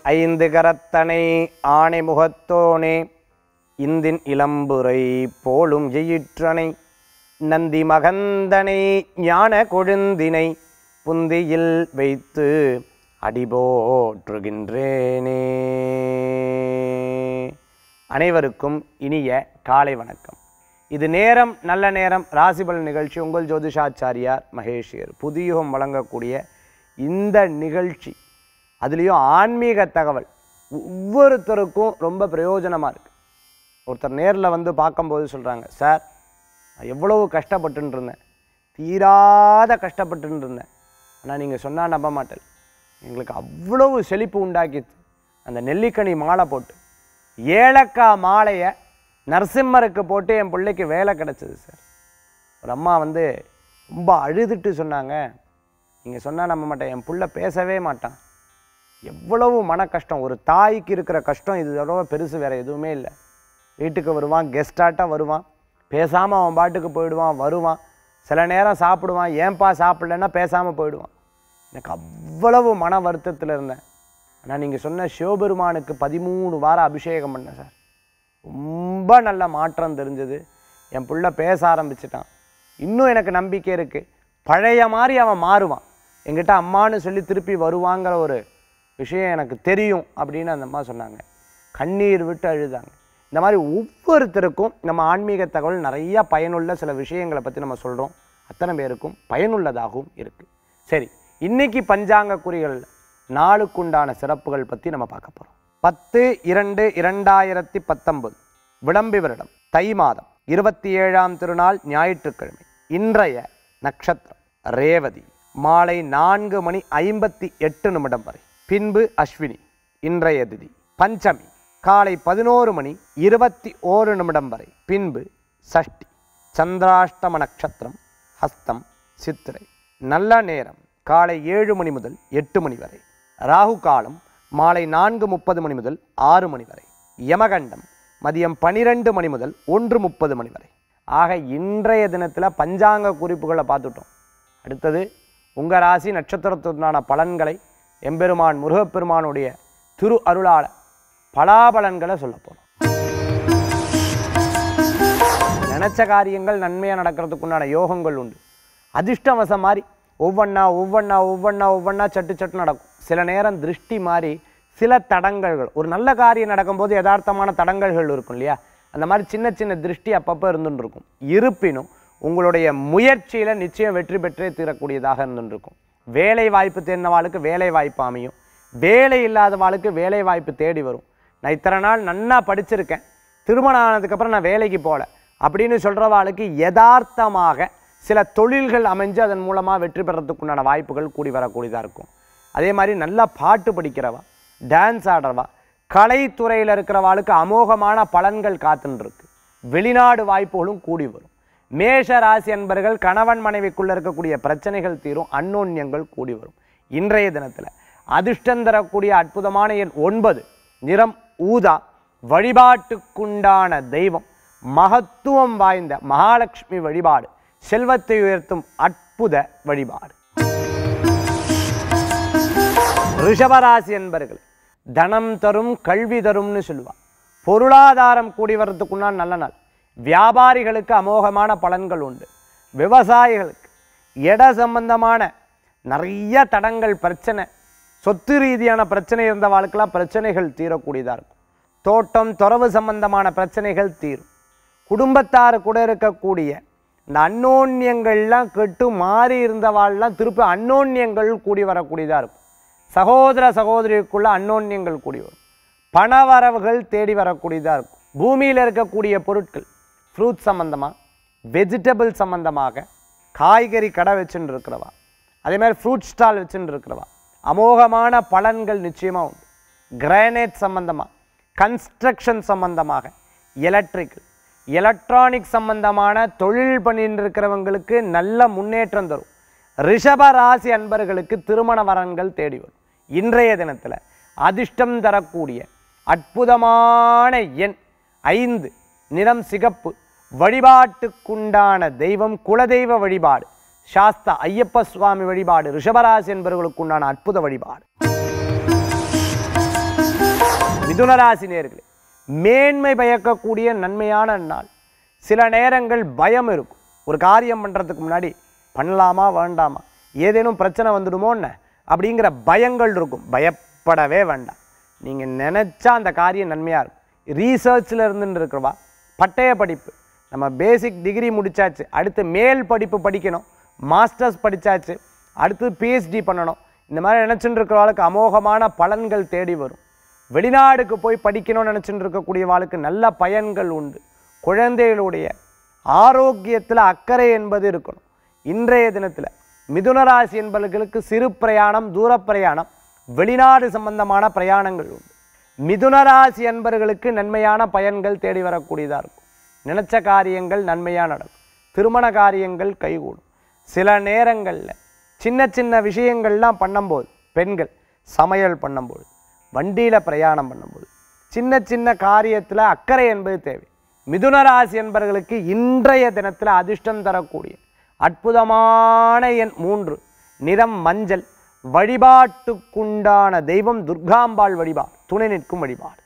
ஐந்து கரத்தனை ஆணை முகத்தோனே இந்தின் இளம்புரை போலும் எயிற்றனை நந்தி மகந்தனை ஞான கொழுந்தினை புந்தியில் வைத்து அடிபோற்றுகின்றேனே அனைவருக்கும் இனிய காலை வணக்கம் இது நேரம் நல்ல நேரம் ராசிபலன் நிகழ்ச்சி உங்கள் ஜோதிஷாச்சாரியார் மகேஷியர் புதியுகம் வழங்கக்கூடிய இந்த நிகழ்ச்சி அதுலேயும் ஆன்மீக தகவல் ஒவ்வொருத்தருக்கும் ரொம்ப பிரயோஜனமாக இருக்குது ஒருத்தர் நேரில் வந்து பார்க்கும்போது சொல்கிறாங்க சார் நான் எவ்வளவு கஷ்டப்பட்டுன்னு இருந்தேன் தீராத கஷ்டப்பட்டுன்னு இருந்தேன் ஆனால் நீங்கள் சொன்னால் நம்ப மாட்டேன் எங்களுக்கு அவ்வளவு செழிப்பு உண்டாக்கிச்சு அந்த நெல்லிக்கனி மாலை போட்டு ஏலக்காய் மாலையை நரசிம்மருக்கு போட்டு என் பிள்ளைக்கு வேலை கிடச்சிது சார் ஒரு அம்மா வந்து ரொம்ப அழுதுட்டு சொன்னாங்க நீங்கள் சொன்னால் நம்ப மாட்டேன் என் புள்ள பேசவே மாட்டான் எவ்வளவு மன கஷ்டம் ஒரு தாய்க்கு இருக்கிற கஷ்டம் இது தடவை பெருசு வேறு எதுவுமே இல்லை வீட்டுக்கு வருவான் கெஸ்டாட்டாக வருவான் பேசாமல் அவன் பாட்டுக்கு போயிடுவான் வருவான் சில நேரம் சாப்பிடுவான் ஏன்பா சாப்பிடலன்னா பேசாமல் போயிடுவான் எனக்கு அவ்வளவு மன வருத்தத்தில் இருந்தேன் ஆனால் நீங்கள் சொன்ன சிவபெருமானுக்கு பதிமூணு வாரம் அபிஷேகம் பண்ணேன் சார் ரொம்ப நல்ல மாற்றம் தெரிஞ்சது என் புள்ள பேச ஆரம்பிச்சிட்டான் இன்னும் எனக்கு நம்பிக்கை இருக்குது பழைய மாதிரி அவன் மாறுவான் என்கிட்ட அம்மான்னு சொல்லி திருப்பி வருவாங்கிற ஒரு விஷயம் எனக்கு தெரியும் அப்படின்னு அந்த அம்மா சொன்னாங்க கண்ணீர் விட்டு அழுதாங்க இந்த மாதிரி ஒவ்வொருத்தருக்கும் நம்ம ஆன்மீக தகவல் நிறைய பயனுள்ள சில விஷயங்களை பற்றி நம்ம சொல்கிறோம் அத்தனை பேருக்கும் பயனுள்ளதாகவும் இருக்குது சரி இன்னைக்கு பஞ்சாங்க குறிகள் நாளுக்குண்டான சிறப்புகள் பற்றி நம்ம பார்க்க போகிறோம் பத்து இரண்டு இரண்டாயிரத்தி பத்தொன்பது விளம்பி வருடம் தை மாதம் இருபத்தி ஏழாம் திருநாள் ஞாயிற்றுக்கிழமை இன்றைய நட்சத்திரம் ரேவதி மாலை நான்கு மணி ஐம்பத்தி எட்டு நிமிடம் வரை பின்பு அஸ்வினி இன்றைய திதி பஞ்சமி காலை பதினோரு மணி இருபத்தி ஓரு நிமிடம் வரை பின்பு சஷ்டி சந்திராஷ்டம நட்சத்திரம் ஹஸ்தம் சித்திரை நல்ல நேரம் காலை ஏழு மணி முதல் எட்டு மணி வரை ராகு காலம் மாலை நான்கு முப்பது மணி முதல் ஆறு மணி வரை யமகண்டம் மதியம் பனிரெண்டு மணி முதல் ஒன்று முப்பது மணி வரை ஆக இன்றைய தினத்தில் பஞ்சாங்க குறிப்புகளை பார்த்துட்டோம் அடுத்தது உங்கள் ராசி நட்சத்திரத்துடனான பலன்களை எம்பெருமான் முருகப்பெருமானுடைய திரு அருளால பலாபலன்களை சொல்ல போகிறோம் நினச்ச காரியங்கள் நன்மையாக நடக்கிறதுக்குண்டான யோகங்கள் உண்டு அதிர்ஷ்டவசம் மாதிரி ஒவ்வொன்றா ஒவ்வொன்றா ஒவ்வொன்றா ஒவ்வொன்றா சட்டு சட்டு நடக்கும் சில நேரம் திருஷ்டி மாதிரி சில தடங்கல்கள் ஒரு நல்ல காரியம் நடக்கும்போது யதார்த்தமான தடங்கல்கள் இருக்கும் இல்லையா அந்த மாதிரி சின்ன சின்ன திருஷ்டி அப்பப்போ இருந்துட்டு இருக்கும் இருப்பினும் உங்களுடைய முயற்சியில் நிச்சயம் வெற்றி பெற்றே தீரக்கூடியதாக இருந்துட்டு இருக்கும் வேலை வாய்ப்பு தேடினவாளுக்கு வேலை வாய்ப்பு அமையும் வேலை இல்லாதவாளுக்கு வேலை வாய்ப்பு தேடி வரும் நான் இத்தனை நாள் நன்னா படிச்சிருக்கேன் திருமணம் ஆனதுக்கப்புறம் நான் வேலைக்கு போகல அப்படின்னு சொல்கிறவாளுக்கு யதார்த்தமாக சில தொழில்கள் அமைஞ்சு அதன் மூலமாக வெற்றி பெறத்துக்குண்டான வாய்ப்புகள் கூடி வரக்கூடியதாக இருக்கும் அதே மாதிரி நல்லா பாட்டு படிக்கிறவா டான்ஸ் ஆடுறவா கலைத்துறையில் இருக்கிறவாளுக்கு அமோகமான பலன்கள் காத்துன்னு இருக்கு வெளிநாடு வாய்ப்புகளும் கூடி வரும் மேஷ ராசி அன்பர்கள் கணவன் மனைவிக்குள்ள இருக்கக்கூடிய பிரச்சனைகள் தீரும் அன்னோன்யங்கள் கூடி வரும் இன்றைய தினத்தில் அதிர்ஷ்டம் தரக்கூடிய அற்புதமான எண் ஒன்பது நிறம் ஊதா வழிபாட்டுக்குண்டான தெய்வம் மகத்துவம் வாய்ந்த மகாலட்சுமி வழிபாடு செல்வத்தை உயர்த்தும் அற்புத வழிபாடு ரிஷபராசி என்பர்கள் தனம் தரும் கல்வி தரும்னு சொல்லுவாள் பொருளாதாரம் கூடி வர்றதுக்குன்னா நல்ல நாள் வியாபாரிகளுக்கு அமோகமான பலன்கள் உண்டு விவசாயிகளுக்கு இட சம்பந்தமான நிறைய தடங்கள் பிரச்சனை சொத்து ரீதியான பிரச்சனை இருந்தவாளுக்கெல்லாம் பிரச்சனைகள் தீரக்கூடியதாக இருக்கும் தோட்டம் துறவு சம்பந்தமான பிரச்சனைகள் தீரும் குடும்பத்தார் கூட இருக்கக்கூடிய இந்த அன்னோன்யங்கள்லாம் கெட்டு மாறி இருந்தவாள்லாம் திருப்பி அன்னோன்யங்கள் கூடி வரக்கூடியதாக இருக்கும் சகோதர சகோதரிக்குள்ள அன்னோன்யங்கள் கூடி வரும் பணவரவுகள் தேடி வரக்கூடியதாக இருக்கும் பூமியில் இருக்கக்கூடிய பொருட்கள் ஃப்ரூட் சம்மந்தமாக வெஜிடபிள் சம்மந்தமாக காய்கறி கடை வச்சுன்னு இருக்கிறவா அதே மாதிரி ஃப்ரூட் ஸ்டால் வச்சுன்னு இருக்கிறவா அமோகமான பலன்கள் நிச்சயமாக உண்டு கிரானைட் சம்பந்தமாக கன்ஸ்ட்ரக்ஷன் சம்பந்தமாக எலக்ட்ரிக்கல் எலக்ட்ரானிக் சம்பந்தமான தொழில் பண்ணிட்டு இருக்கிறவங்களுக்கு நல்ல முன்னேற்றம் தரும் ரிஷப ராசி அன்பர்களுக்கு திருமண வரன்கள் தேடி வரும் இன்றைய தினத்தில் அதிர்ஷ்டம் தரக்கூடிய அற்புதமான எண் ஐந்து நிறம் சிகப்பு வழிபாட்டுக்குண்டான தெய்வம் குலதெய்வ வழிபாடு சாஸ்தா ஐயப்ப சுவாமி வழிபாடு ரிஷபராசி என்பவர்களுக்குண்டான அற்புத வழிபாடு மிதுனராசி நேர்களே மேன்மை பயக்கக்கூடிய நன்மையான நாள் சில நேரங்கள் பயம் இருக்கும் ஒரு காரியம் பண்ணுறதுக்கு முன்னாடி பண்ணலாமா வேண்டாமா ஏதேனும் பிரச்சனை வந்துடுமோ என்ன அப்படிங்கிற பயங்கள் இருக்கும் பயப்படவே வேண்டாம் நீங்கள் நினச்சா அந்த காரியம் நன்மையாக இருக்கும் ரீசர்ச்சில் இருந்துன்னு இருக்கிறவா பட்டய படிப்பு நம்ம பேசிக் டிகிரி முடிச்சாச்சு அடுத்து மேல் படிப்பு படிக்கணும் மாஸ்டர்ஸ் படிச்சாச்சு அடுத்து பிஹெச்டி பண்ணணும் இந்த மாதிரி நினச்சிட்டு இருக்கிறவாளுக்கு அமோகமான பலன்கள் தேடி வரும் வெளிநாடுக்கு போய் படிக்கணும்னு நினச்சிட்டு இருக்கக்கூடியவாளுக்கு நல்ல பயன்கள் உண்டு குழந்தைகளுடைய ஆரோக்கியத்தில் அக்கறை என்பது இருக்கணும் இன்றைய தினத்தில் மிதுனராசி என்பவர்களுக்கு சிறு பிரயாணம் தூர பிரயாணம் வெளிநாடு சம்பந்தமான பிரயாணங்கள் உண்டு மிதுனராசி என்பவர்களுக்கு நன்மையான பயன்கள் தேடி வரக்கூடியதாக இருக்கும் நினைச்ச காரியங்கள் நன்மையாக நடக்கும் திருமண காரியங்கள் கைகூடும் சில நேரங்களில் சின்ன சின்ன விஷயங்கள்லாம் பண்ணும்போது பெண்கள் சமையல் பண்ணும்போது வண்டியில் பிரயாணம் பண்ணும்போது சின்ன சின்ன காரியத்தில் அக்கறை என்பது தேவை மிதுன ராசி என்பவர்களுக்கு இன்றைய தினத்தில் அதிர்ஷ்டம் தரக்கூடிய அற்புதமான எண் மூன்று நிறம் மஞ்சள் வழிபாட்டுக்குண்டான தெய்வம் துர்காம்பாள் வழிபாடு துணை நிற்கும் வழிபாடு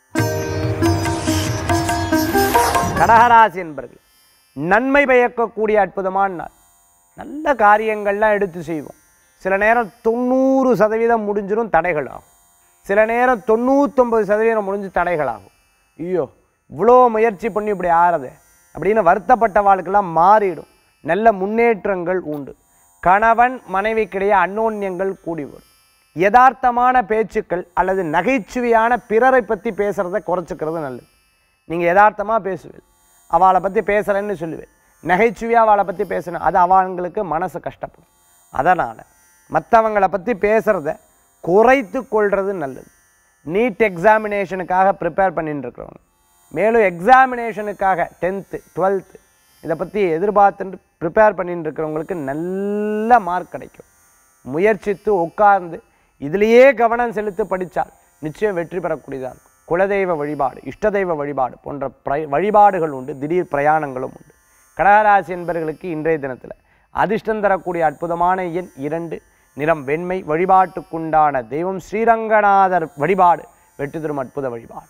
கடகராசி என்பர்கள் நன்மை பயக்கக்கூடிய அற்புதமான நாள் நல்ல காரியங்கள்லாம் எடுத்து செய்வோம் சில நேரம் தொண்ணூறு சதவீதம் முடிஞ்சிடும் தடைகள் ஆகும் சில நேரம் தொண்ணூத்தொம்பது சதவீதம் முடிஞ்சு தடைகள் ஆகும் ஐயோ இவ்வளோ முயற்சி பண்ணி இப்படி ஆறுது அப்படின்னு வருத்தப்பட்ட வாழ்க்கெல்லாம் மாறிடும் நல்ல முன்னேற்றங்கள் உண்டு கணவன் மனைவிக்கிடையே அன்னோன்யங்கள் கூடி வரும் யதார்த்தமான பேச்சுக்கள் அல்லது நகைச்சுவையான பிறரை பற்றி பேசுகிறத குறைச்சிக்கிறது நல்லது நீங்கள் யதார்த்தமாக பேசுவேன் அவளை பற்றி பேசுகிறேன்னு சொல்லுவேன் நகைச்சுவையாக அவளை பற்றி பேசணும் அது அவங்களுக்கு மனசு கஷ்டப்படும் அதனால் மற்றவங்களை பற்றி பேசுகிறத குறைத்து கொள்வது நல்லது நீட் எக்ஸாமினேஷனுக்காக ப்ரிப்பேர் பண்ணிட்டு இருக்கிறவங்க மேலும் எக்ஸாமினேஷனுக்காக டென்த்து டுவெல்த்து இதை பற்றி எதிர்பார்த்துட்டு ப்ரிப்பேர் பண்ணிட்டு இருக்கிறவங்களுக்கு நல்ல மார்க் கிடைக்கும் முயற்சித்து உட்கார்ந்து இதிலேயே கவனம் செலுத்தி படித்தால் நிச்சயம் வெற்றி பெறக்கூடியதாக இருக்கும் குலதெய்வ வழிபாடு இஷ்ட தெய்வ வழிபாடு போன்ற பிர வழிபாடுகள் உண்டு திடீர் பிரயாணங்களும் உண்டு கடகராசி என்பவர்களுக்கு இன்றைய தினத்தில் அதிர்ஷ்டம் தரக்கூடிய அற்புதமான எண் இரண்டு நிறம் வெண்மை வழிபாட்டுக்குண்டான தெய்வம் ஸ்ரீரங்கநாதர் வழிபாடு வெற்றி தரும் அற்புத வழிபாடு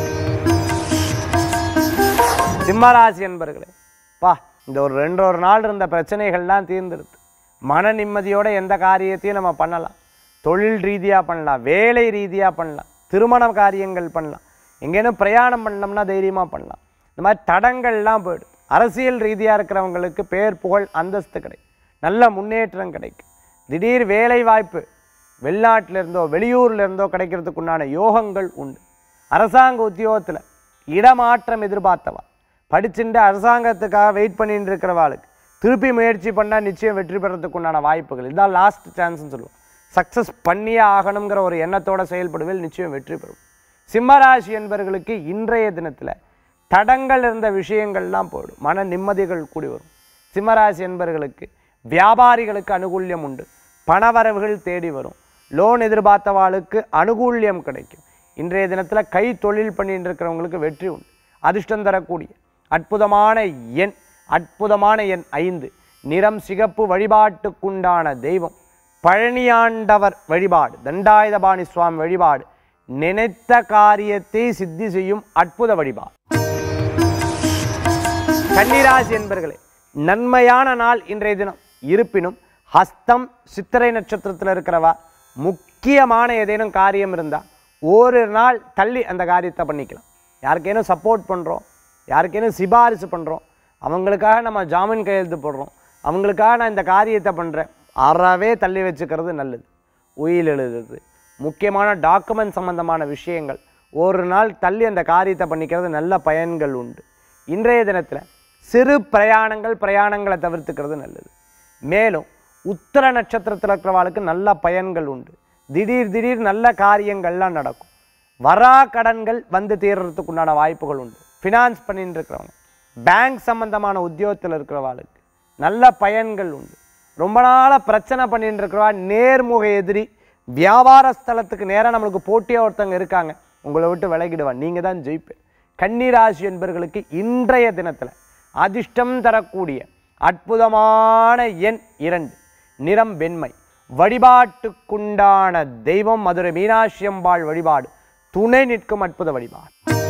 சிம்மராசி என்பர்களே பா இந்த ஒரு ரெண்டு ஒரு நாள் இருந்த பிரச்சனைகள்லாம் தீர்ந்துருது மன நிம்மதியோட எந்த காரியத்தையும் நம்ம பண்ணலாம் தொழில் ரீதியாக பண்ணலாம் வேலை ரீதியாக பண்ணலாம் திருமண காரியங்கள் பண்ணலாம் எங்கேனும் பிரயாணம் பண்ணோம்னா தைரியமாக பண்ணலாம் இந்த மாதிரி தடங்கள்லாம் போயிடும் அரசியல் ரீதியாக இருக்கிறவங்களுக்கு பேர் புகழ் அந்தஸ்து கிடைக்கும் நல்ல முன்னேற்றம் கிடைக்கும் திடீர் வேலை வாய்ப்பு வெளிநாட்டில இருந்தோ வெளியூர்ல இருந்தோ கிடைக்கிறதுக்கு உண்டான யோகங்கள் உண்டு அரசாங்க உத்தியோகத்தில் இடமாற்றம் எதிர்பார்த்தவா படிச்சுட்டு அரசாங்கத்துக்காக வெயிட் பண்ணிட்டு இருக்கிறவாளுக்கு திருப்பி முயற்சி பண்ணால் நிச்சயம் வெற்றி பெறதுக்கு உண்டான வாய்ப்புகள் இதுதான் லாஸ்ட் சான்ஸ்னு சொல்லுவோம் சக்ஸஸ் பண்ணியே ஆகணுங்கிற ஒரு எண்ணத்தோட செயல்படுவில் நிச்சயம் வெற்றி பெறும் சிம்மராசி என்பவர்களுக்கு இன்றைய தினத்தில் தடங்கள் இருந்த விஷயங்கள்லாம் போயிடும் மன நிம்மதிகள் கூடி வரும் சிம்மராசி என்பவர்களுக்கு வியாபாரிகளுக்கு அனுகூல்யம் உண்டு பணவரவுகள் தேடி வரும் லோன் எதிர்பார்த்தவாளுக்கு அனுகூல்யம் கிடைக்கும் இன்றைய தினத்தில் கை தொழில் பண்ணிட்டு இருக்கிறவங்களுக்கு வெற்றி உண்டு அதிர்ஷ்டம் தரக்கூடிய அற்புதமான எண் அற்புதமான எண் ஐந்து நிறம் சிகப்பு வழிபாட்டுக்குண்டான தெய்வம் பழனியாண்டவர் வழிபாடு தண்டாயுதபாணி சுவாமி வழிபாடு நினைத்த காரியத்தை சித்தி செய்யும் அற்புத வழிபாடு கன்னிராசி என்பர்களே நன்மையான நாள் இன்றைய தினம் இருப்பினும் ஹஸ்தம் சித்திரை நட்சத்திரத்தில் இருக்கிறவா முக்கியமான ஏதேனும் காரியம் இருந்தால் ஒரு நாள் தள்ளி அந்த காரியத்தை பண்ணிக்கலாம் யாருக்கேனும் சப்போர்ட் பண்ணுறோம் யாருக்கேனும் சிபாரிசு பண்ணுறோம் அவங்களுக்காக நம்ம ஜாமீன் கையெழுத்து போடுறோம் அவங்களுக்காக நான் இந்த காரியத்தை பண்ணுறேன் அறவே தள்ளி வச்சுக்கிறது நல்லது உயில் எழுதுறது முக்கியமான டாக்குமெண்ட் சம்பந்தமான விஷயங்கள் ஒரு நாள் தள்ளி அந்த காரியத்தை பண்ணிக்கிறது நல்ல பயன்கள் உண்டு இன்றைய தினத்தில் சிறு பிரயாணங்கள் பிரயாணங்களை தவிர்த்துக்கிறது நல்லது மேலும் உத்தர நட்சத்திரத்தில் இருக்கிறவாளுக்கு நல்ல பயன்கள் உண்டு திடீர் திடீர் நல்ல காரியங்கள்லாம் நடக்கும் வரா கடன்கள் வந்து தீர்றதுக்கு உண்டான வாய்ப்புகள் உண்டு ஃபினான்ஸ் பண்ணிட்டு இருக்கிறவங்க பேங்க் சம்பந்தமான உத்தியோகத்தில் இருக்கிறவாளுக்கு நல்ல பயன்கள் உண்டு ரொம்ப நாளாக பிரச்சனை பண்ணிட்டு இருக்கிறவா நேர்முக எதிரி வியாபார ஸ்தலத்துக்கு நேராக நம்மளுக்கு போட்டியாக ஒருத்தவங்க இருக்காங்க உங்களை விட்டு விலகிடுவான் நீங்கள் தான் ஜெயிப்பேன் கன்னிராசி என்பவர்களுக்கு இன்றைய தினத்தில் அதிர்ஷ்டம் தரக்கூடிய அற்புதமான எண் இரண்டு நிறம் வெண்மை வழிபாட்டுக்குண்டான தெய்வம் மதுரை மீனாட்சி அம்பாள் வழிபாடு துணை நிற்கும் அற்புத வழிபாடு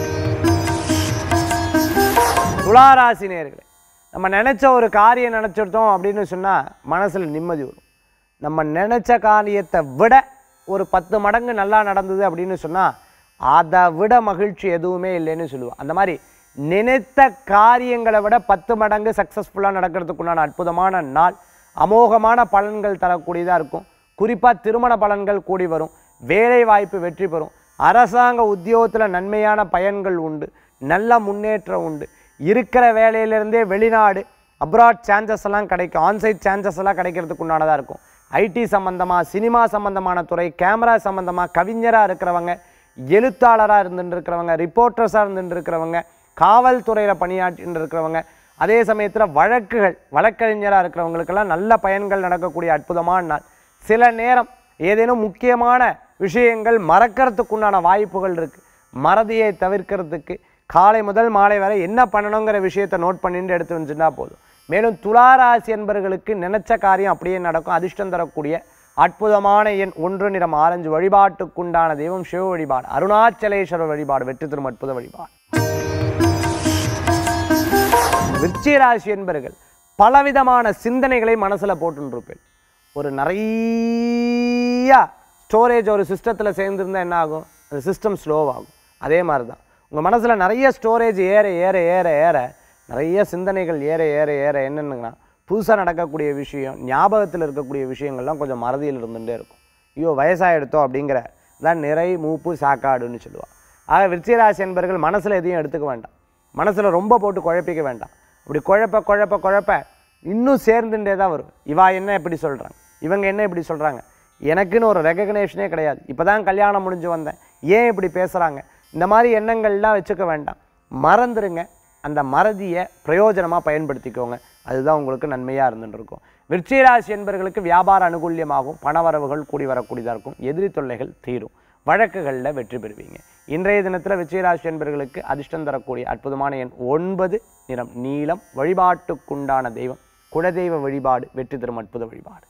துளாராசி நேயர்களே நம்ம நினச்ச ஒரு காரியம் நினச்சிருந்தோம் அப்படின்னு சொன்னால் மனசில் நிம்மதி வரும் நம்ம நினச்ச காரியத்தை விட ஒரு பத்து மடங்கு நல்லா நடந்தது அப்படின்னு சொன்னால் அதை விட மகிழ்ச்சி எதுவுமே இல்லைன்னு சொல்லுவோம் அந்த மாதிரி நினைத்த காரியங்களை விட பத்து மடங்கு சக்ஸஸ்ஃபுல்லாக நடக்கிறதுக்குண்டான அற்புதமான நாள் அமோகமான பலன்கள் தரக்கூடியதாக இருக்கும் குறிப்பாக திருமண பலன்கள் கூடி வரும் வேலை வாய்ப்பு வெற்றி பெறும் அரசாங்க உத்தியோகத்தில் நன்மையான பயன்கள் உண்டு நல்ல முன்னேற்றம் உண்டு இருக்கிற வேலையிலேருந்தே வெளிநாடு அப்ராட் சான்சஸ் எல்லாம் கிடைக்கும் ஆன்சைட் சான்சஸ் எல்லாம் கிடைக்கிறதுக்கு உண்டானதாக இருக்கும் ஐடி சம்மந்தமாக சினிமா சம்மந்தமான துறை கேமரா சம்மந்தமாக கவிஞராக இருக்கிறவங்க எழுத்தாளராக இருந்துட்டு இருக்கிறவங்க ரிப்போர்ட்டர்ஸாக இருந்துட்டு இருக்கிறவங்க காவல்துறையில் பணியாற்றிட்டு இருக்கிறவங்க அதே சமயத்தில் வழக்குகள் வழக்கறிஞராக இருக்கிறவங்களுக்கெல்லாம் நல்ல பயன்கள் நடக்கக்கூடிய அற்புதமான நாள் சில நேரம் ஏதேனும் முக்கியமான விஷயங்கள் மறக்கிறதுக்குண்டான வாய்ப்புகள் இருக்குது மறதியை தவிர்க்கிறதுக்கு காலை முதல் மாலை வரை என்ன பண்ணணுங்கிற விஷயத்தை நோட் பண்ணிட்டு எடுத்து வந்துச்சுன்னா போதும் மேலும் துளாராசி என்பவர்களுக்கு நினைச்ச காரியம் அப்படியே நடக்கும் அதிர்ஷ்டம் தரக்கூடிய அற்புதமான எண் ஒன்று நிறம் ஆரஞ்சு வழிபாட்டுக்குண்டான தெய்வம் சிவ வழிபாடு அருணாச்சலேஸ்வரர் வழிபாடு வெற்றி தரும் அற்புத வழிபாடு விருச்சிக ராசி என்பர்கள் பலவிதமான சிந்தனைகளை மனசில் போட்டுருப்பேன் ஒரு நிறைய ஸ்டோரேஜ் ஒரு சிஸ்டத்தில் சேர்ந்துருந்தா என்ன ஆகும் அந்த சிஸ்டம் ஸ்லோவாகும் அதே மாதிரி தான் உங்கள் மனசில் நிறைய ஸ்டோரேஜ் ஏற ஏற ஏற ஏற நிறைய சிந்தனைகள் ஏற ஏற ஏற என்னென்னுங்கன்னா புதுசாக நடக்கக்கூடிய விஷயம் ஞாபகத்தில் இருக்கக்கூடிய விஷயங்கள்லாம் கொஞ்சம் மறதியில் இருந்துகிட்டே இருக்கும் ஐயோ வயசாகிடுத்தோ அப்படிங்கிற தான் நிறை மூப்பு சாக்காடுன்னு சொல்லுவாள் ஆக விருச்சிகராசி என்பர்கள் மனசில் எதையும் எடுத்துக்க வேண்டாம் மனசில் ரொம்ப போட்டு குழப்பிக்க வேண்டாம் அப்படி குழப்ப குழப்ப குழப்ப இன்னும் சேர்ந்துட்டே தான் வரும் இவா என்ன இப்படி சொல்கிறாங்க இவங்க என்ன இப்படி சொல்கிறாங்க எனக்குன்னு ஒரு ரெகக்னேஷனே கிடையாது இப்போ தான் கல்யாணம் முடிஞ்சு வந்தேன் ஏன் இப்படி பேசுகிறாங்க இந்த மாதிரி எண்ணங்கள்லாம் வச்சுக்க வேண்டாம் மறந்துடுங்க அந்த மறதியை பிரயோஜனமாக பயன்படுத்திக்கோங்க அதுதான் உங்களுக்கு நன்மையாக இருந்துட்டு இருக்கும் விருச்சிகராசி என்பவர்களுக்கு வியாபார அனுகூல்யமாகும் பணவரவுகள் கூடி வரக்கூடியதாக இருக்கும் எதிரி தொல்லைகள் தீரும் வழக்குகளில் வெற்றி பெறுவீங்க இன்றைய தினத்தில் விஜயராசி என்பவர்களுக்கு அதிர்ஷ்டம் தரக்கூடிய அற்புதமான எண் ஒன்பது நிறம் நீலம் வழிபாட்டுக்குண்டான தெய்வம் குலதெய்வ வழிபாடு வெற்றி தரும் அற்புத வழிபாடு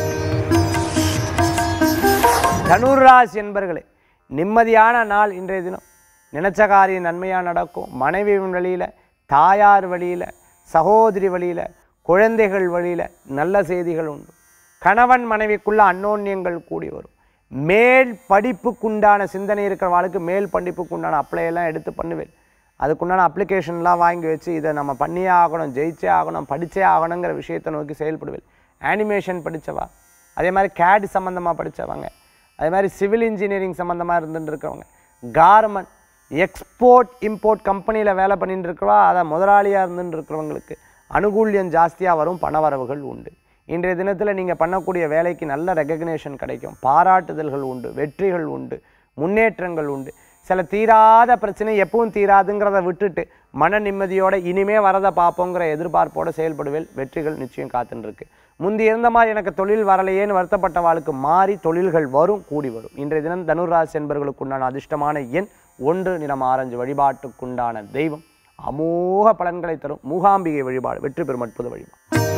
தனுராசி என்பர்களே நிம்மதியான நாள் இன்றைய தினம் நினைச்ச காரியம் நன்மையாக நடக்கும் மனைவியின் வழியில் தாயார் வழியில் சகோதரி வழியில் குழந்தைகள் வழியில் நல்ல செய்திகள் உண்டு கணவன் மனைவிக்குள்ள அன்னோன்யங்கள் கூடி வரும் மேல் படிப்புக்குண்டான சிந்தனை இருக்கிறவாளுக்கு மேல் படிப்புக்குண்டான அப்ளை எல்லாம் எடுத்து பண்ணுவேன் அதுக்குண்டான அப்ளிகேஷன்லாம் வாங்கி வச்சு இதை நம்ம பண்ணியே ஆகணும் ஜெயிச்சே ஆகணும் படிச்சே ஆகணுங்கிற விஷயத்தை நோக்கி செயல்படுவேன் ஆனிமேஷன் படித்தவா அதே மாதிரி கேட் சம்மந்தமாக படித்தவங்க அதே மாதிரி சிவில் இன்ஜினியரிங் சம்மந்தமாக இருந்துட்டு இருக்கிறவங்க கார்மெண்ட் எக்ஸ்போர்ட் இம்போர்ட் கம்பெனியில் வேலை பண்ணிட்டு இருக்கிறவா அதை முதலாளியாக இருந்துட்டு இருக்கிறவங்களுக்கு அனுகூல்யம் ஜாஸ்தியாக வரும் பணவரவுகள் உண்டு இன்றைய தினத்தில் நீங்கள் பண்ணக்கூடிய வேலைக்கு நல்ல ரெகக்னேஷன் கிடைக்கும் பாராட்டுதல்கள் உண்டு வெற்றிகள் உண்டு முன்னேற்றங்கள் உண்டு சில தீராத பிரச்சனை எப்பவும் தீராதுங்கிறத விட்டுட்டு மன நிம்மதியோட இனிமே வரதை பார்ப்போங்கிற எதிர்பார்ப்போட செயல்படுவேல் வெற்றிகள் நிச்சயம் காத்துன்னு இருக்கு முந்தி இருந்த மாதிரி எனக்கு தொழில் வரலையேன்னு வருத்தப்பட்ட வாழ்க்கை மாறி தொழில்கள் வரும் கூடி வரும் இன்றைய தினம் தனுராசி என்பவர்களுக்குண்டான அதிர்ஷ்டமான எண் ஒன்று நிறம் ஆரஞ்சு வழிபாட்டுக்குண்டான தெய்வம் அமோக பலன்களை தரும் மூகாம்பிகை வழிபாடு வெற்றி பெறும் அற்புத வழிபாடு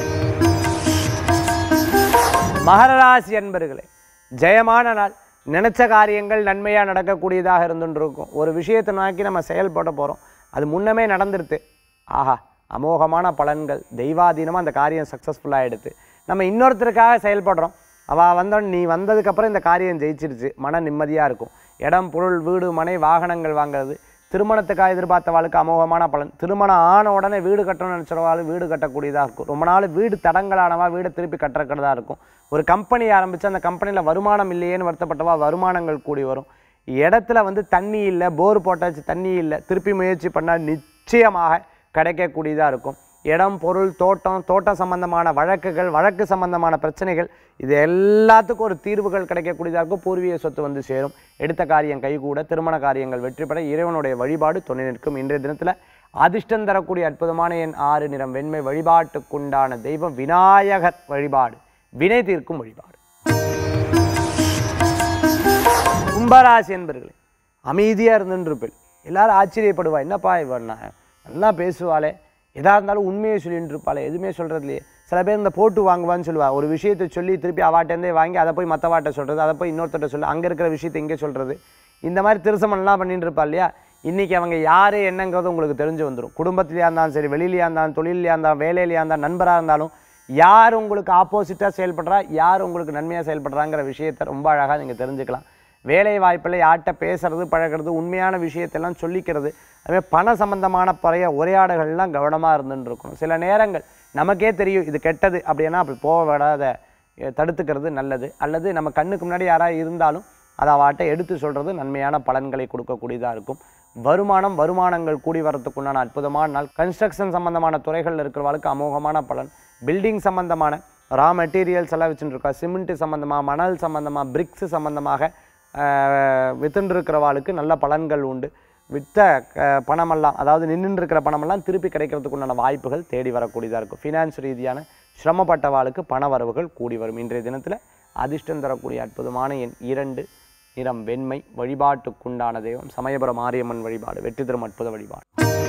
மகராசி அன்பர்களே ஜெயமான நாள் நினைச்ச காரியங்கள் நன்மையாக நடக்கக்கூடியதாக இருந்துட்டு இருக்கும் ஒரு விஷயத்தை நோக்கி நம்ம செயல்பட போகிறோம் அது முன்னமே நடந்துருது ஆஹா அமோகமான பலன்கள் தெய்வாதீனமாக அந்த காரியம் சக்ஸஸ்ஃபுல்லாக எடுத்து நம்ம இன்னொருத்தருக்காக செயல்படுறோம் அவள் வந்தோடனே நீ வந்ததுக்கப்புறம் இந்த காரியம் ஜெயிச்சிருச்சு மன நிம்மதியாக இருக்கும் இடம் பொருள் வீடு மனை வாகனங்கள் வாங்குறது திருமணத்துக்காக எதிர்பார்த்தவாளுக்கு அமோகமான பலன் திருமணம் ஆன உடனே வீடு கட்டணும்னு நினச்சவாள் வீடு கட்டக்கூடியதாக இருக்கும் ரொம்ப நாள் வீடு தடங்கலானவா வீடு திருப்பி கட்டுறக்கிறதா இருக்கும் ஒரு கம்பெனி ஆரம்பித்து அந்த கம்பெனியில் வருமானம் இல்லையேன்னு வருத்தப்பட்டவா வருமானங்கள் கூடி வரும் இடத்துல வந்து தண்ணி இல்லை போர் போட்டாச்சு தண்ணி இல்லை திருப்பி முயற்சி பண்ணால் நிச்சயமாக கிடைக்கக்கூடியதாக இருக்கும் இடம் பொருள் தோட்டம் தோட்டம் சம்பந்தமான வழக்குகள் வழக்கு சம்பந்தமான பிரச்சனைகள் இது எல்லாத்துக்கும் ஒரு தீர்வுகள் கிடைக்கக்கூடியதாக இருக்கும் பூர்வீக சொத்து வந்து சேரும் எடுத்த காரியம் கைகூட திருமண காரியங்கள் வெற்றி பெற இறைவனுடைய வழிபாடு துணை நிற்கும் இன்றைய தினத்தில் அதிர்ஷ்டம் தரக்கூடிய அற்புதமான எண் ஆறு நிறம் வெண்மை வழிபாட்டுக்குண்டான தெய்வம் விநாயகர் வழிபாடு வினை தீர்க்கும் வழிபாடு கும்பராசி என்பர்களே அமைதியாக இருந்துருப்பேன் எல்லாரும் ஆச்சரியப்படுவா என்னப்பா இவன் நான் நல்லா பேசுவாளே எதா இருந்தாலும் உண்மையை சொல்லிட்டு இருப்பாளே எதுவுமே சொல்கிறது இல்லையே சில பேர் இந்த போட்டு வாங்குவான்னு சொல்லுவா ஒரு விஷயத்தை சொல்லி திருப்பி அவாட்டேருந்தே வாங்கி அதை போய் மற்றவாட்ட சொல்கிறது அதை போய் இன்னொருத்தட்ட சொல்ல அங்கே இருக்கிற விஷயத்தை இங்கே சொல்கிறது இந்த மாதிரி திருசமன்லாம் பண்ணிட்டு இருப்பா இல்லையா இன்றைக்கி அவங்க யார் என்னங்கிறது உங்களுக்கு தெரிஞ்சு வந்துடும் குடும்பத்திலையா இருந்தாலும் சரி வெளியிலையா இருந்தாலும் தொழிலையா இருந்தாலும் வேலையிலையா இருந்தாலும் நண்பராக இருந்தாலும் யார் உங்களுக்கு ஆப்போசிட்டாக செயல்படுறா யார் உங்களுக்கு நன்மையாக செயல்படுறாங்கிற விஷயத்தை ரொம்ப அழகாக நீங்கள் தெரிஞ்சுக்கலாம் வேலை வாய்ப்பில் யார்கிட்ட பேசுறது பழகிறது உண்மையான விஷயத்தெல்லாம் சொல்லிக்கிறது அதுமாதிரி பண சம்பந்தமான பழைய உரையாடல்கள்லாம் கவனமாக இருந்துட்டு இருக்கணும் சில நேரங்கள் நமக்கே தெரியும் இது கெட்டது அப்படின்னா அப்படி போக விடாத எ, தடுத்துக்கிறது நல்லது அல்லது நம்ம கண்ணுக்கு முன்னாடி யாராவது இருந்தாலும் அதை அவட்ட எடுத்து சொல்கிறது நன்மையான பலன்களை கொடுக்கக்கூடியதாக இருக்கும் வருமானம் வருமானங்கள் கூடி வரத்துக்குண்டான அற்புதமான நாள் கன்ஸ்ட்ரக்ஷன் சம்பந்தமான துறைகளில் இருக்கிறவங்களுக்கு அமோகமான பலன் பில்டிங் சம்பந்தமான ரா மெட்டீரியல்ஸ் எல்லாம் வச்சுட்டு இருக்கா சிமெண்ட் சம்பந்தமாக மணல் சம்பந்தமாக பிரிக்ஸ் சம்பந்தமாக வித்துண்டு இருக்கிறவாளுக்கு நல்ல பலன்கள் உண்டு வித்த அஹ், பணமெல்லாம் அதாவது நின்றுட்டு இருக்கிற பணமெல்லாம் திருப்பி கிடைக்கிறதுக்கு உண்டான வாய்ப்புகள் தேடி வரக்கூடியதாக இருக்கும் ஃபினான்ஸ் ரீதியான சிரமப்பட்டவாளுக்கு பண வரவுகள் கூடி வரும் இன்றைய தினத்தில் அதிர்ஷ்டம் தரக்கூடிய அற்புதமான எண் இரண்டு நிறம் வெண்மை வழிபாட்டுக்குண்டான தெய்வம் சமயபுரம் மாரியம்மன் வழிபாடு வெற்றி தரும் அற்புத வழிபாடு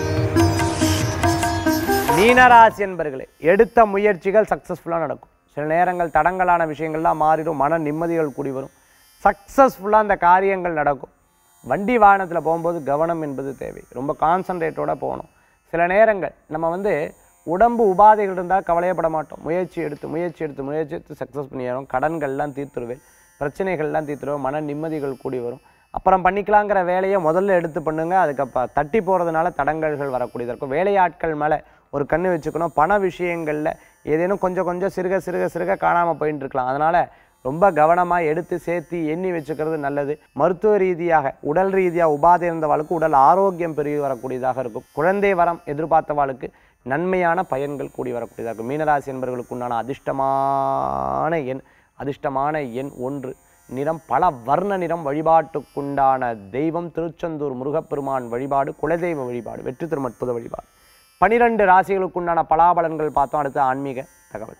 மீனராசி என்பர்களே எடுத்த முயற்சிகள் சக்ஸஸ்ஃபுல்லாக நடக்கும் சில நேரங்கள் தடங்கலான விஷயங்கள்லாம் மாறிடும் மன நிம்மதிகள் கூடி வரும் சக்ஸஸ்ஃபுல்லாக அந்த காரியங்கள் நடக்கும் வண்டி வாகனத்தில் போகும்போது கவனம் என்பது தேவை ரொம்ப கான்சன்ட்ரேட்டோட போகணும் சில நேரங்கள் நம்ம வந்து உடம்பு உபாதைகள் இருந்தால் கவலையப்பட மாட்டோம் முயற்சி எடுத்து முயற்சி எடுத்து முயற்சி எடுத்து சக்ஸஸ் பண்ணிடுறோம் கடன்கள்லாம் தீர்த்துருவேன் பிரச்சனைகள்லாம் தீர்த்துருவோம் மன நிம்மதிகள் கூடி வரும் அப்புறம் பண்ணிக்கலாங்கிற வேலையை முதல்ல எடுத்து பண்ணுங்க அதுக்கப்புறம் தட்டி போகிறதுனால தடங்கல்கள் வரக்கூடியதாக இருக்கும் வேலையாட்கள் மேலே ஒரு கண்ணு வச்சுக்கணும் பண விஷயங்களில் ஏதேனும் கொஞ்சம் கொஞ்சம் சிறுக சிறுக சிறுக காணாமல் போயிட்டு இருக்கலாம் அதனால் ரொம்ப கவனமாக எடுத்து சேர்த்து எண்ணி வச்சுக்கிறது நல்லது மருத்துவ ரீதியாக உடல் ரீதியாக உபாதை இருந்தவாளுக்கு உடல் ஆரோக்கியம் பெருகி வரக்கூடியதாக இருக்கும் குழந்தை வரம் எதிர்பார்த்தவாளுக்கு நன்மையான பயன்கள் கூடி வரக்கூடியதாக இருக்கும் மீனராசி என்பவர்களுக்கு உண்டான அதிர்ஷ்டமான எண் அதிர்ஷ்டமான எண் ஒன்று நிறம் பல வர்ண நிறம் வழிபாட்டுக்குண்டான தெய்வம் திருச்செந்தூர் முருகப்பெருமான் வழிபாடு குலதெய்வ வழிபாடு வெற்றி திரும் அற்புத வழிபாடு பனிரெண்டு ராசிகளுக்குண்டான பலாபலன்கள் பார்த்தோம் அடுத்து ஆன்மீக தகவல்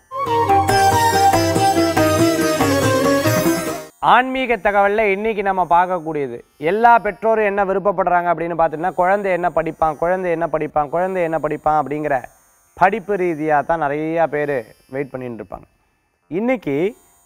ஆன்மீக தகவலில் இன்னைக்கு நம்ம பார்க்கக்கூடியது எல்லா பெற்றோரும் என்ன விருப்பப்படுறாங்க அப்படின்னு பார்த்துட்டோம்னா குழந்தை என்ன படிப்பான் குழந்தை என்ன படிப்பான் குழந்தை என்ன படிப்பான் அப்படிங்கிற படிப்பு ரீதியாக தான் நிறையா பேர் வெயிட் பண்ணிட்டு இருப்பாங்க இன்னைக்கு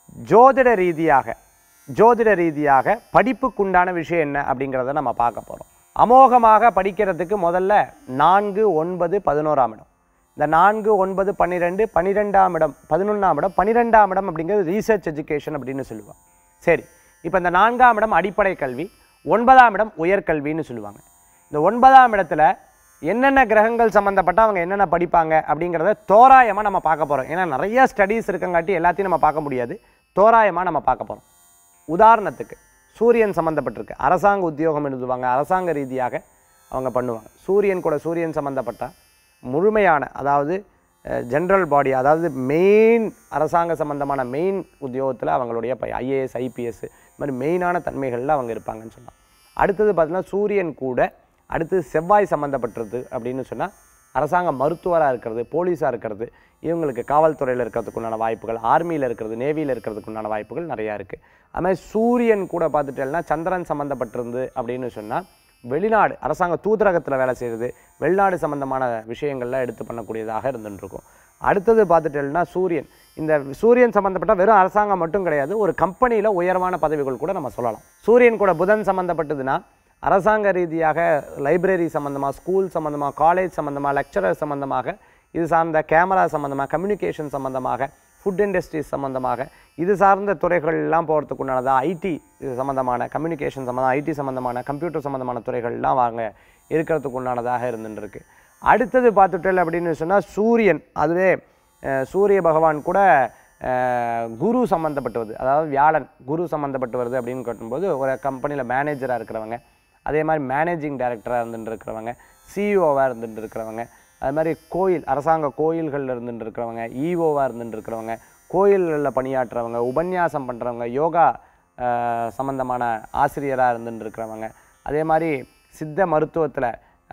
ஜோதிட ரீதியாக ஜோதிட ரீதியாக படிப்புக்குண்டான விஷயம் என்ன அப்படிங்கிறத நம்ம பார்க்க போகிறோம் அமோகமாக படிக்கிறதுக்கு முதல்ல நான்கு ஒன்பது பதினோராம் இடம் இந்த நான்கு ஒன்பது பன்னிரெண்டு பன்னிரெண்டாம் இடம் பதினொன்றாம் இடம் பன்னிரெண்டாம் இடம் அப்படிங்கிறது ரீசர்ச் எஜுகேஷன் அப்படின்னு சொல்லுவாங்க சரி இப்போ இந்த நான்காம் இடம் அடிப்படை கல்வி ஒன்பதாம் இடம் உயர்கல்வின்னு சொல்லுவாங்க இந்த ஒன்பதாம் இடத்துல என்னென்ன கிரகங்கள் சம்மந்தப்பட்ட அவங்க என்னென்ன படிப்பாங்க அப்படிங்கிறத தோராயமாக நம்ம பார்க்க போகிறோம் ஏன்னா நிறைய ஸ்டடீஸ் இருக்கங்காட்டி எல்லாத்தையும் நம்ம பார்க்க முடியாது தோராயமாக நம்ம பார்க்க போகிறோம் உதாரணத்துக்கு சூரியன் சம்மந்தப்பட்டிருக்கு அரசாங்க உத்தியோகம் எழுதுவாங்க அரசாங்க ரீதியாக அவங்க பண்ணுவாங்க சூரியன் கூட சூரியன் சம்மந்தப்பட்ட முழுமையான அதாவது ஜென்ரல் பாடி அதாவது மெயின் அரசாங்க சம்பந்தமான மெயின் உத்தியோகத்தில் அவங்களுடைய ஐஏஎஸ் ஐபிஎஸ் இது மாதிரி மெயினான தன்மைகளில் அவங்க இருப்பாங்கன்னு சொல்லலாம் அடுத்தது பார்த்தீங்கன்னா சூரியன் கூட அடுத்து செவ்வாய் சம்மந்தப்பட்டிருக்கு அப்படின்னு சொன்னால் அரசாங்க மருத்துவராக இருக்கிறது போலீஸாக இருக்கிறது இவங்களுக்கு காவல்துறையில் இருக்கிறதுக்கு உண்டான வாய்ப்புகள் ஆர்மியில் இருக்கிறது நேவியில் இருக்கிறதுக்கு உண்டான வாய்ப்புகள் நிறையா இருக்குது அது மாதிரி சூரியன் கூட பார்த்துட்டேன்னா சந்திரன் சம்மந்தப்பட்டிருந்து அப்படின்னு சொன்னால் வெளிநாடு அரசாங்க தூதரகத்தில் வேலை செய்கிறது வெளிநாடு சம்மந்தமான விஷயங்கள்லாம் எடுத்து பண்ணக்கூடியதாக இருந்துருக்கும் அடுத்தது பார்த்துட்டேன்னா சூரியன் இந்த சூரியன் சம்மந்தப்பட்ட வெறும் அரசாங்கம் மட்டும் கிடையாது ஒரு கம்பெனியில் உயர்வான பதவிகள் கூட நம்ம சொல்லலாம் சூரியன் கூட புதன் சம்மந்தப்பட்டதுன்னா அரசாங்க ரீதியாக லைப்ரரி சம்மந்தமாக ஸ்கூல் சம்மந்தமாக காலேஜ் சம்மந்தமாக லெக்சரர் சம்மந்தமாக இது சார்ந்த கேமரா சம்மந்தமாக கம்யூனிகேஷன் சம்மந்தமாக ஃபுட் இண்டஸ்ட்ரீஸ் சம்மந்தமாக இது சார்ந்த துறைகள்லாம் போகிறதுக்கு உண்டானதா ஐடி இது சம்மந்தமான கம்யூனிகேஷன் சம்மந்தம் ஐடி சம்மந்தமான கம்ப்யூட்டர் சம்மந்தமான துறைகள்லாம் வாங்க இருக்கிறதுக்கு உண்டானதாக இருந்துருக்கு அடுத்தது பார்த்துட்டல் அப்படின்னு சொன்னால் சூரியன் அதுவே அஹ், சூரிய பகவான் கூட அஹ், குரு சம்மந்தப்பட்டு வருது அதாவது வியாழன் குரு சம்மந்தப்பட்டு வருது அப்படின்னு கேட்டும்போது ஒரு கம்பெனியில் மேனேஜராக இருக்கிறவங்க அதே மாதிரி மேனேஜிங் டைரக்டராக இருந்துட்டு இருக்கிறவங்க சிஇஓவாக இருந்துட்டு இருக்கிறவங்க அது மாதிரி கோயில் அரசாங்க கோயில்களில் இருந்துட்டு இருக்கிறவங்க இஓவாக இருந்துட்டு இருக்கிறவங்க கோயில்களில் பணியாற்றுறவங்க உபன்யாசம் பண்ணுறவங்க யோகா ஆஹ், சம்பந்தமான ஆசிரியராக இருந்துட்டு இருக்கிறவங்க அதே மாதிரி சித்த மருத்துவத்தில்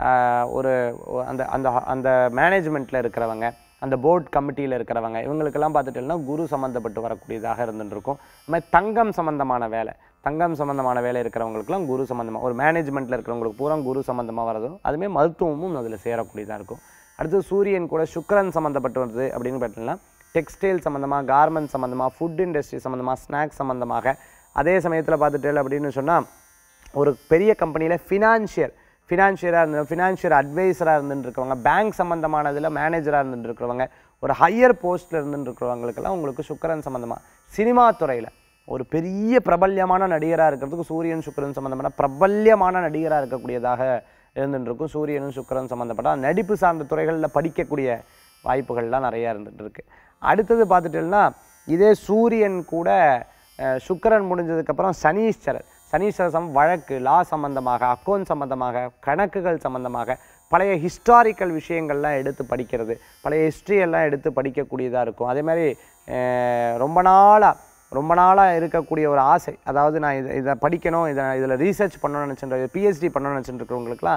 ஒரு ஒ- அந்த அந்த அந்த மேனேஜ்மெண்ட்டில் இருக்கிறவங்க அந்த போர்ட் கமிட்டியில் இருக்கிறவங்க இவங்களுக்கெல்லாம் பார்த்துட்டோம்னா குரு சம்மந்தப்பட்டு வரக்கூடியதாக இருந்துட்டு இருக்கும் அது மாதிரி தங்கம் சம்மந்தமான வேலை தங்கம் சம்மந்தமான வேலை இருக்கிறவங்களுக்குலாம் குரு சம்மந்தமாக ஒரு மேனேஜ்மெண்ட்டில் இருக்கிறவங்களுக்கு பூரா குரு சம்மந்தமாக வரதும் அதுமே மருத்துவமும் அதில் சேரக்கூடியதாக இருக்கும் அடுத்து சூரியன் கூட சுக்கிரன் சம்மந்தப்பட்டு வருது அப்படின்னு பார்த்தீங்கன்னா டெக்ஸ்டைல் சம்மந்தமாக கார்மெண்ட் சம்மந்தமாக ஃபுட் இண்டஸ்ட்ரி சம்மந்தமாக ஸ்நாக்ஸ் சம்மந்தமாக அதே சமயத்தில் பார்த்துட்டு அப்படின்னு சொன்னால் ஒரு பெரிய கம்பெனியில் ஃபினான்ஷியர் ஃபினான்ஷியராக இருந்து ஃபினான்ஷியர் அட்வைசராக இருந்துட்டு இருக்கவங்க பேங்க் சம்மந்தமானதில் மேனேஜராக இருந்துட்டு இருக்கிறவங்க ஒரு ஹையர் போஸ்ட்டில் இருந்துட்டு இருக்கிறவங்களுக்கெல்லாம் உங்களுக்கு சுக்கிரன் சம்மந்தமாக சினிமா துறையில் ஒரு பெரிய பிரபல்யமான நடிகராக இருக்கிறதுக்கு சூரியன் சுக்கிரன் சம்மந்தமான பிரபல்யமான நடிகராக இருக்கக்கூடியதாக இருந்துட்டு இருக்கும் சூரியனும் சுக்கிரன் சம்மந்தப்பட்ட நடிப்பு சார்ந்த துறைகளில் படிக்கக்கூடிய வாய்ப்புகள்லாம் நிறையா இருந்துட்டு இருக்கு அடுத்தது பார்த்துட்டீங்கன்னா இதே சூரியன் கூட அஹ், சுக்கிரன் முடிஞ்சதுக்கப்புறம் சனீஸ்வரர் சனீஸ்வரர் சம் வழக்கு லா சம்பந்தமாக அக்கௌண்ட் சம்பந்தமாக கணக்குகள் சம்பந்தமாக பழைய ஹிஸ்டாரிக்கல் விஷயங்கள்லாம் எடுத்து படிக்கிறது பழைய history எல்லாம் எடுத்து படிக்கக்கூடியதாக இருக்கும் அதே மாதிரி அஹ், ரொம்ப நாளாக ரொம்ப நாளாக இருக்கக்கூடிய ஒரு ஆசை அதாவது நான் இதை இதை படிக்கணும் இதை இதில் ரீசர்ச் பண்ணணும்னு நினச்சிட்டு பிஹெச்டி பண்ணணும்னு நினச்சிட்டு இருக்கிறவங்களுக்குலாம்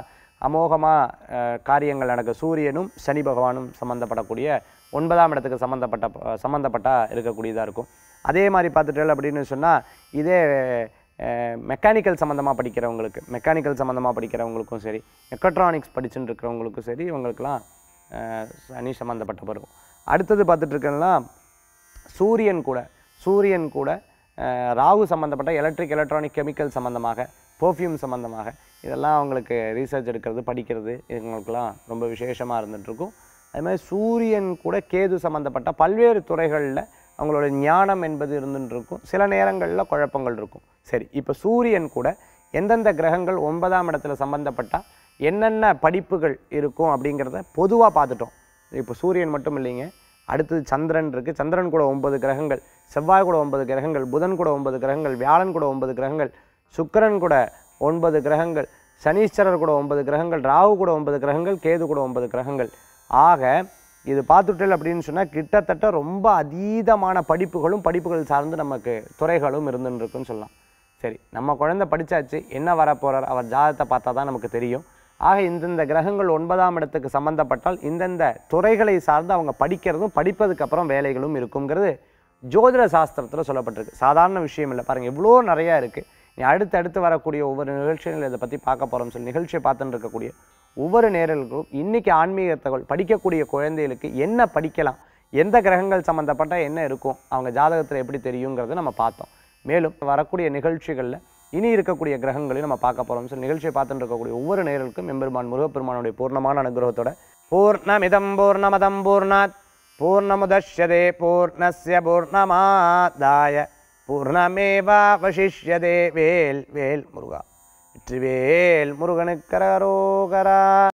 அமோகமாக காரியங்கள் நடக்க சூரியனும் சனி பகவானும் சம்மந்தப்படக்கூடிய ஒன்பதாம் இடத்துக்கு சம்மந்தப்பட்ட சம்மந்தப்பட்ட இருக்கக்கூடியதாக இருக்கும் அதே மாதிரி பார்த்துட்டு அப்படின்னு சொன்னால் இதே மெக்கானிக்கல் சம்மந்தமாக படிக்கிறவங்களுக்கு மெக்கானிக்கல் சம்மந்தமாக படிக்கிறவங்களுக்கும் சரி மெக்கட்ரானிக்ஸ் படிச்சுட்டு இருக்கிறவங்களுக்கும் சரி இவங்களுக்கெல்லாம் அஹ், சனி சம்மந்தப்பட்ட பருவம் அடுத்தது பார்த்துட்டு இருக்கேன்னா சூரியன் கூட சூரியன் கூட அஹ், ராகு சம்மந்தப்பட்ட எலக்ட்ரிக் எலக்ட்ரானிக் கெமிக்கல் சம்மந்தமாக பெர்ஃப்யூம் சம்மந்தமாக இதெல்லாம் அவங்களுக்கு ரீசர்ச் எடுக்கிறது படிக்கிறது இவங்களுக்கெல்லாம் ரொம்ப விசேஷமாக இருந்துகிட்ருக்கும் அது மாதிரி சூரியன் கூட கேது சம்மந்தப்பட்ட பல்வேறு துறைகளில் அவங்களோட ஞானம் என்பது இருந்துட்டு இருக்கும் சில நேரங்களில் குழப்பங்கள் இருக்கும் சரி இப்போ சூரியன் கூட எந்தெந்த கிரகங்கள் ஒன்பதாம் இடத்துல சம்மந்தப்பட்டால் என்னென்ன படிப்புகள் இருக்கும் அப்படிங்கிறத பொதுவாக பார்த்துட்டோம் இப்போ சூரியன் மட்டும் இல்லைங்க அடுத்தது சந்திரன் இருக்குது சந்திரன் கூட ஒன்பது கிரகங்கள் செவ்வாய் கூட ஒன்பது கிரகங்கள் புதன் கூட ஒன்பது கிரகங்கள் வியாழன் கூட ஒன்பது கிரகங்கள் சுக்கிரன் கூட ஒன்பது கிரகங்கள் சனீஸ்வரர் கூட ஒன்பது கிரகங்கள் ராகு கூட ஒன்பது கிரகங்கள் கேது கூட ஒன்பது கிரகங்கள் ஆக இது பார்த்துட்டல் அப்படின்னு சொன்னால் கிட்டத்தட்ட ரொம்ப அதீதமான படிப்புகளும் படிப்புகள் சார்ந்து நமக்கு துறைகளும் இருந்துன்னு இருக்குன்னு சொல்லலாம் சரி நம்ம குழந்தை படிச்சாச்சு என்ன வரப்போறார் அவர் ஜாதகத்தை பார்த்தா தான் நமக்கு தெரியும் ஆக இந்தந்த கிரகங்கள் ஒன்பதாம் இடத்துக்கு சம்பந்தப்பட்டால் இந்தந்த துறைகளை சார்ந்து அவங்க படிக்கிறதும் படிப்பதுக்கு அப்புறம் வேலைகளும் இருக்குங்கிறது ஜோதிட சாஸ்திரத்தில் சொல்லப்பட்டிருக்கு சாதாரண விஷயம் இல்லை பாருங்கள் எவ்வளோ நிறையா இருக்குது நீ அடுத்து அடுத்து வரக்கூடிய ஒவ்வொரு நிகழ்ச்சிகள் இதை பற்றி பார்க்க போகிறோம்னு சொல்லி நிகழ்ச்சியை பார்த்துட்டு இருக்கக்கூடிய ஒவ்வொரு நேரர்களுக்கும் இன்னைக்கு ஆன்மீக தகவல் படிக்கக்கூடிய குழந்தைகளுக்கு என்ன படிக்கலாம் எந்த கிரகங்கள் சம்மந்தப்பட்ட என்ன இருக்கும் அவங்க ஜாதகத்தில் எப்படி தெரியுங்கிறத நம்ம பார்த்தோம் மேலும் வரக்கூடிய நிகழ்ச்சிகளில் இனி இருக்கக்கூடிய கிரகங்களையும் நம்ம பார்க்க போகிறோம் சொல்லி நிகழ்ச்சியை பார்த்துட்டு இருக்கக்கூடிய ஒவ்வொரு நேரலுக்கும் எம்பெருமான் முருகப்பெருமானுடைய பூர்ணமான அனுகிரகத்தோட பூர்ணமிதம் பூர்ணமதம் பூர்ணாத் பூர்ணமுதஷ்யதே பூர்ணஸ்ய பூர்ணமாதாய பூர்ணமேவாவசிஷ்யதே வேல் வேல் முருகா வெற்றிவேல் முருகனுக்கரோகரா